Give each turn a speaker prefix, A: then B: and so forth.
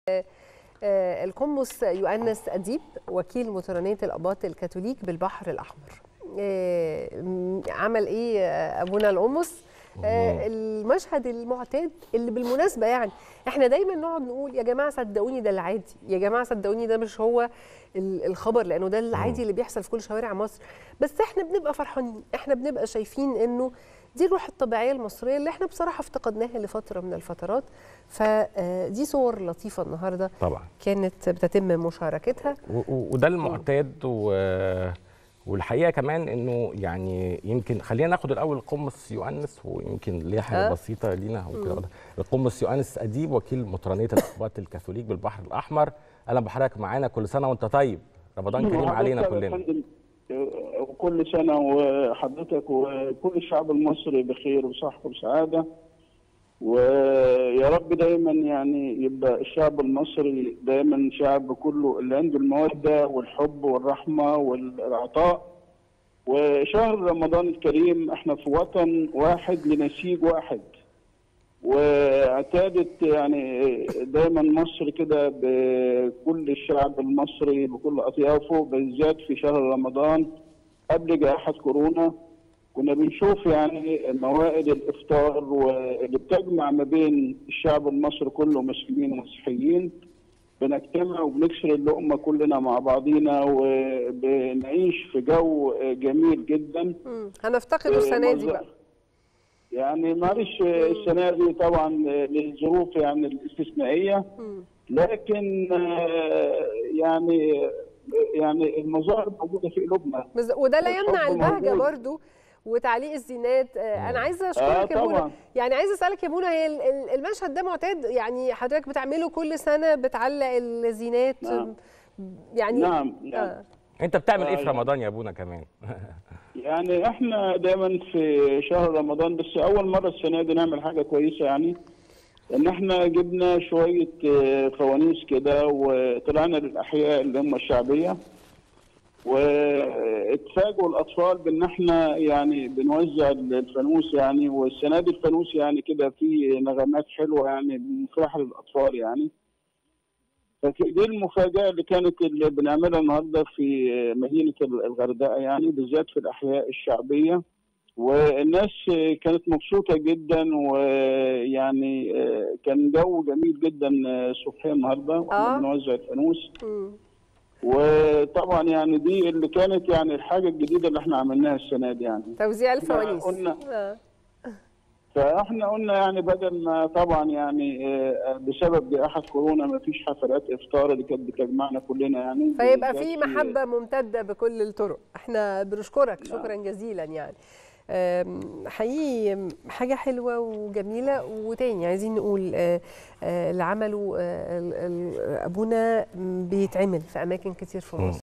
A: آه، القمص يؤنس أديب وكيل مطرانية الأباط الكاثوليك بالبحر الأحمر آه، م- عمل إيه آه، أبونا القمص آه، المشهد المعتاد اللي بالمناسبة يعني احنا دايما نقعد نقول يا جماعة صدقوني ده العادي يا جماعة صدقوني ده مش هو ال- الخبر لأنه ده العادي اللي بيحصل في كل شوارع مصر بس احنا بنبقى فرحانين احنا بنبقى شايفين انه دي الروح الطبيعية المصرية اللي احنا بصراحة افتقدناها لفترة من الفترات فدي صور لطيفة النهاردة
B: طبعا
A: كانت بتتم مشاركتها
B: و- و- وده المعتاد و... والحقيقه كمان انه يعني يمكن خلينا ناخد الاول القمص يؤنس ويمكن ليه حاجه
A: آه.
B: بسيطه لينا هو كده واضح. القمص يؤنس اديب وكيل مطرانيه الاخبات الكاثوليك بالبحر الاحمر اهلا بحضرتك معانا كل سنه وانت طيب رمضان كريم علينا
C: وحضرتك يا
B: كلنا
C: فندم، وكل سنة وحضرتك وكل الشعب المصري بخير وصحة وسعادة ويا رب دايما يعني يبقى الشعب المصري دايما شعب كله اللي عنده المودة والحب والرحمة والعطاء وشهر رمضان الكريم احنا في وطن واحد لنسيج واحد واعتادت يعني دايما مصر كده بكل الشعب المصري بكل اطيافه بالذات في شهر رمضان قبل جائحه كورونا كنا بنشوف يعني موائد الافطار واللي بتجمع ما بين الشعب المصري كله مسلمين ومسيحيين بنجتمع وبنكسر اللقمه كلنا مع بعضينا وبنعيش في جو جميل جدا
A: مم. هنفتقده السنة دي بقى
C: يعني معلش السنه دي طبعا للظروف يعني الاستثنائيه
A: مم.
C: لكن آه، يعني يعني المظاهر موجوده في قلوبنا
A: بز- وده لا يمنع
C: الحب
A: البهجة
C: موجود.
A: برضو وتعليق الزينات آه، انا عايزه
C: آه،
A: اشكرك يا منى
C: طبعاً.
A: يعني عايزه اسالك يا منى هي ال- ال- المشهد ده معتاد يعني حضرتك بتعمله كل سنه بتعلق الزينات
C: نعم.
A: يعني
C: نعم يعني
A: آه.
B: انت بتعمل ايه
C: آه،
B: في
C: يعني.
B: رمضان يا ابونا كمان
C: يعني احنا دايما في شهر رمضان بس اول مره السنه دي نعمل حاجه كويسه يعني ان احنا جبنا شويه آه، فوانيس كده وطلعنا للاحياء اللي هم الشعبيه واتفاجئوا الاطفال بان احنا يعني بنوزع الفانوس يعني والسنه دي الفانوس يعني كده فيه نغمات حلوه يعني مفرحه للاطفال يعني ففي دي المفاجاه اللي كانت اللي بنعملها النهارده في مدينه الغردقه يعني بالذات في الاحياء الشعبيه والناس كانت مبسوطه جدا ويعني كان جو جميل جدا صبحيه النهارده
A: آه.
C: واحنا بنوزع الفانوس
A: مم.
C: وطبعا يعني دي اللي كانت يعني الحاجه الجديده اللي احنا عملناها السنه دي يعني
A: توزيع الفوانيس
C: قلنا-
A: آه.
C: فاحنا قلنا يعني بدل ما طبعا يعني آه، بسبب جائحه كورونا ما فيش حفلات افطار اللي كانت بتجمعنا كلنا يعني
A: فيبقى
C: بالذات
A: في محبه ممتده بكل الطرق احنا بنشكرك شكرا جزيلا يعني أم، حقيقي حاجة حلوة وجميلة وتاني عايزين نقول آه، آه، اللي عمله آه، ال- ال- أبونا بيتعمل في أماكن كتير في
B: مم.
A: مصر